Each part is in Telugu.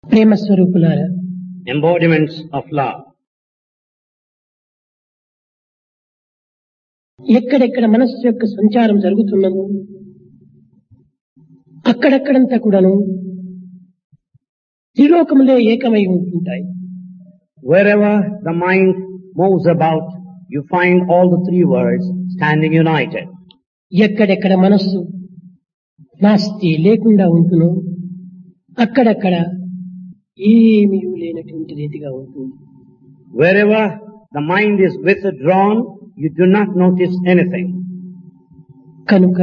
ప్రేమ స్వరూపులారా embodiments of love. ఎక్కడెక్కడ మనస్సు యొక్క సంచారం జరుగుతున్నదో అక్కడక్కడంతా కూడాను త్రిలోకములే ఏకమై ఉంటుంటాయి Wherever the mind moves about, you find all the three worlds standing united. ఎక్కడెక్కడ మనస్సు నాస్తి లేకుండా ఉంటునో అక్కడక్కడ ఏమీ లేనటువంటి రీతిగా ఉంటుంది Wherever the mind is withdrawn, you do not notice anything. కనుక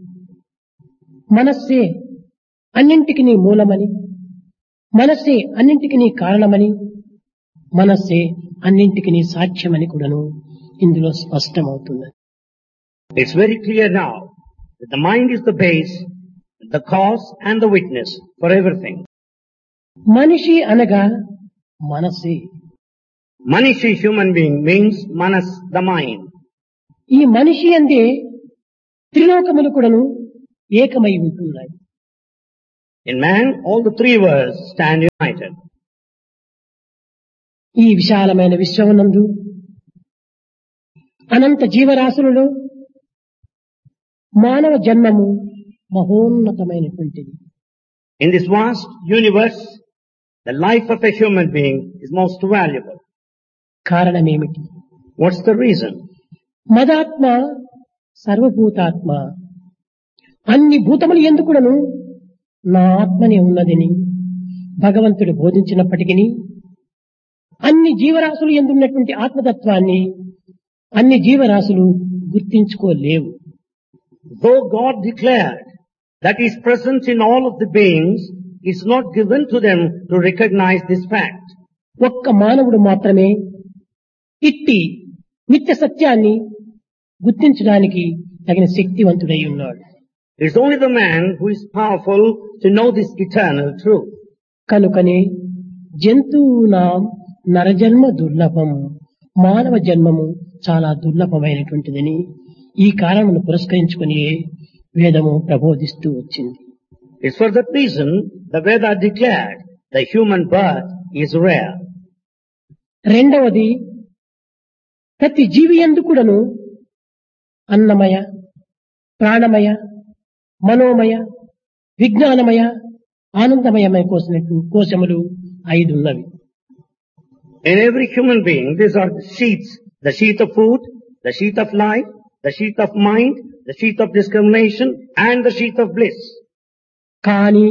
మనస్సే అన్నింటికి నీ మూలమని మనస్సే అన్నింటికి నీ కారణమని మనస్సే అన్నింటికి నీ సాక్ష్యమని కూడాను ఇందులో స్పష్టమవుతున్నది It's very clear now that the mind is the base, the cause and the witness for everything. మనిషి అనగా మనసే Manishi human being means manas, the mind. ఈ మనిషి అందే త్రిలోకములు కూడాను ఏకమై ఉంటున్నాయి In man, all the three worlds stand united. ఈ విశాలమైన విశ్వమునందు అనంత జీవరాశులలో మానవ జన్మము మహోన్నతమైనటువంటిది In this vast universe, the life of a human being is most valuable. కారణమేమిటి What's the reason? మదాత్మ సర్వభూతాత్మ అన్ని భూతములు ఎందుకుడను నా ఆత్మనే ఉన్నదని భగవంతుడు బోధించినప్పటికీ అన్ని జీవరాశులు ఎందున్నటువంటి ఆత్మతత్వాన్ని అన్ని జీవరాశులు గుర్తించుకోలేవు Though God declared that He is present in all of the beings, it's not given to them to recognize this fact. ఒక్క మానవుడు మాత్రమే ఇట్టి నిత్య సత్యాన్ని గుర్తించడానికి తగిన శక్తివంతుడై ఉన్నాడు It's only the man who is powerful to know this eternal truth. కనుకనే జంతువునాం నరజన్మ దుర్లభం మానవ జన్మము చాలా దుర్లభమైనటువంటిదని ఈ కారణమును పురస్కరించుకుని వేదము ప్రబోధిస్తూ వచ్చింది It's for that reason the Veda declared the human birth is rare. రెండవది ప్రతి జీవి ఎందు కూడాను అన్నమయ ప్రాణమయ మనోమయ విజ్ఞానమయ ఆనందమయమయ కోసినట్టు కోశములు ఐదు ఉన్నవి In every human being, these are the sheaths, the sheath of food, the sheath of life, the sheath of mind, the sheath of discrimination, and the sheath of bliss. కానీ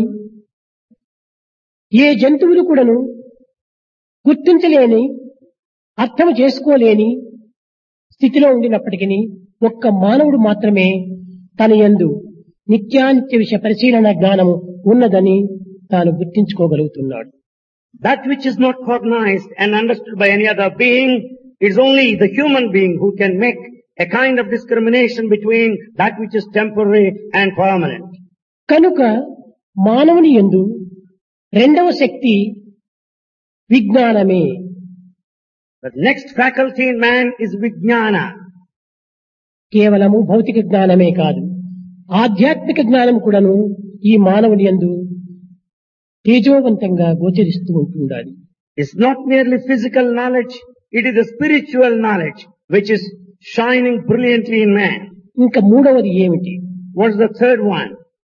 ఏ జంతువులు కూడాను గుర్తించలేని అర్థం చేసుకోలేని స్థితిలో ఉండినప్పటికీ ఒక్క మానవుడు మాత్రమే తన యందు నిత్యానిత్య విషయ పరిశీలన జ్ఞానము ఉన్నదని తాను గుర్తించుకోగలుగుతున్నాడు That which is not cognized and understood by any other being is only the human being who can make a kind of discrimination between that which is temporary and permanent. కనుక మానవుని యందు రెండవ శక్తి విజ్ఞానమే The next faculty in man is vijnana. కేవలము భౌతిక జ్ఞానమే కాదు ఆధ్యాత్మిక జ్ఞానం కూడాను ఈ మానవుని యందు తేజోవంతంగా గోచరిస్తూ ఉంటుండాలి It's not merely physical knowledge, it is the spiritual knowledge which is shining brilliantly in man. ఇంకా మూడవది ఏమిటి What's the third one?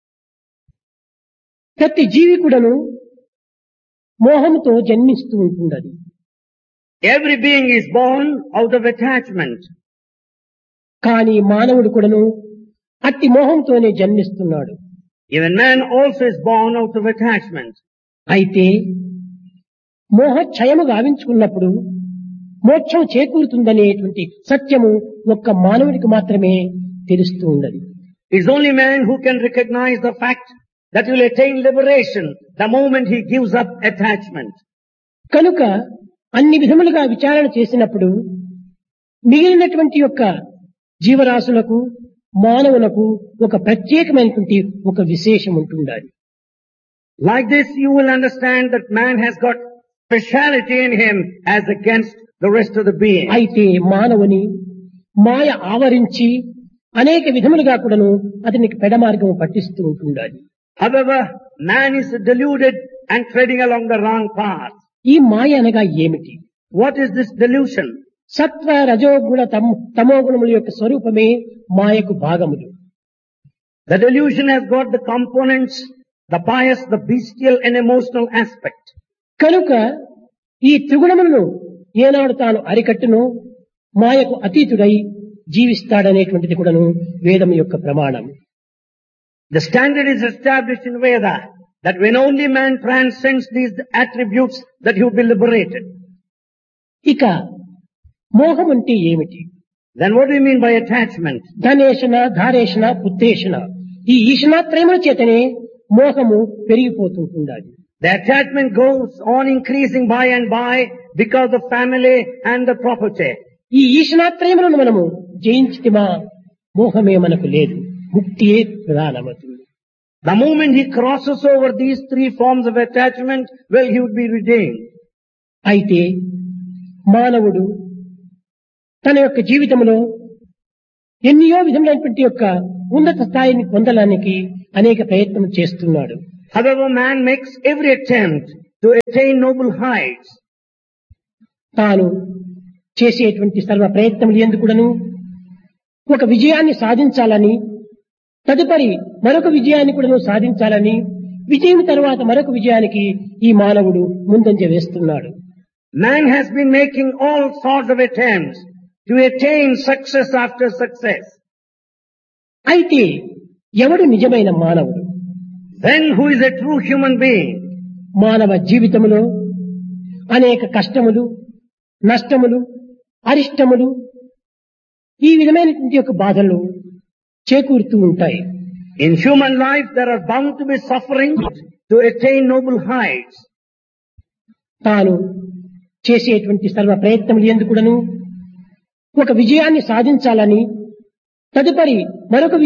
ప్రతి జీవి కూడాను మోహముతో జన్మిస్తూ ఉంటుండాలి Every being is born out of attachment. కానీ మానవుడు కూడాను అట్టి మోహంతోనే జన్మిస్తున్నాడు Even man also is born out of attachment. అయితే మోహ క్షయము గావించుకున్నప్పుడు మోక్షం చేకూరుతుందనేటువంటి సత్యము ఒక్క మానవుడికి మాత్రమే తెలుస్తూ ఉన్నది It's only man who can recognize the fact that he will attain liberation the moment he gives up attachment. కనుక అన్ని విధములుగా విచారణ చేసినప్పుడు మిగిలినటువంటి యొక్క జీవరాశులకు మానవులకు ఒక ప్రత్యేకమైనటువంటి ఒక విశేషం ఉంటుండాలి Like this, you will understand that man has got speciality in him as against the rest of the beings. అయితే మానవుని మాయ ఆవరించి అనేక విధములుగా కూడాను అతనికి పెడమార్గము పట్టిస్తూ ఉంటుండాలి However, man is deluded and treading along the wrong path. ఈ మాయ అనగా ఏమిటి What is this delusion? సత్వ రజోగుణ తమ్- తమోగుణముల యొక్క స్వరూపమే మాయకు భాగములు The delusion has got the components, the pious, the bestial and emotional aspect. కనుక ఈ త్రిగుణములను ఏనాడు తాను అరికట్టును మాయకు అతీతుడై జీవిస్తాడనేటువంటిది కూడాను వేదం యొక్క ప్రమాణం The standard is established in Veda that when only man transcends these attributes that he will be liberated. ఇక మోహం అంటే ఏమిటి Then what do you mean by attachment? ధనేషణ ధారేషణ పుత్రేషణ ఈ ఈషణాత్రయముల చేతనే మోహము పెరిగిపోతుంటున్నది The attachment goes on increasing by and by because of family and the property. ఈ ఈషణాత్రయములను మనము జయించితిమా మోహమే మనకు లేదు ముక్తియే ప్రధానమవుతుంది The moment he crosses over these three forms of attachment, well, he would be redeemed. అయితే మానవుడు తన యొక్క జీవితంలో ఎన్నో విధములైనటువంటి యొక్క ఉన్నత స్థాయిని పొందడానికి అనేక ప్రయత్నం చేస్తున్నాడు However, man makes every attempt to attain noble heights. తాను చేసేటువంటి సర్వ ప్రయత్నములు ఎందుకుడను ఒక విజయాన్ని సాధించాలని తదుపరి మరొక విజయాన్ని కూడాను సాధించాలని విజయం తర్వాత మరొక విజయానికి ఈ మానవుడు ముందంజ వేస్తున్నాడు Man has been making all sorts of attempts to attain success after success. అయితే ఎవడు నిజమైన మానవుడు Then who is a true human being? మానవ జీవితములో అనేక కష్టములు నష్టములు అరిష్టములు ఈ విధమైనటువంటి యొక్క బాధలు చేకూరుతూ ఉంటాయి In human life, there are bound to be suffering to attain noble heights. తాను చేసేటువంటి సర్వ ప్రయత్నములు ఎందుకుడను ఒక విజయాన్ని సాధించాలని తదుపరి మరొక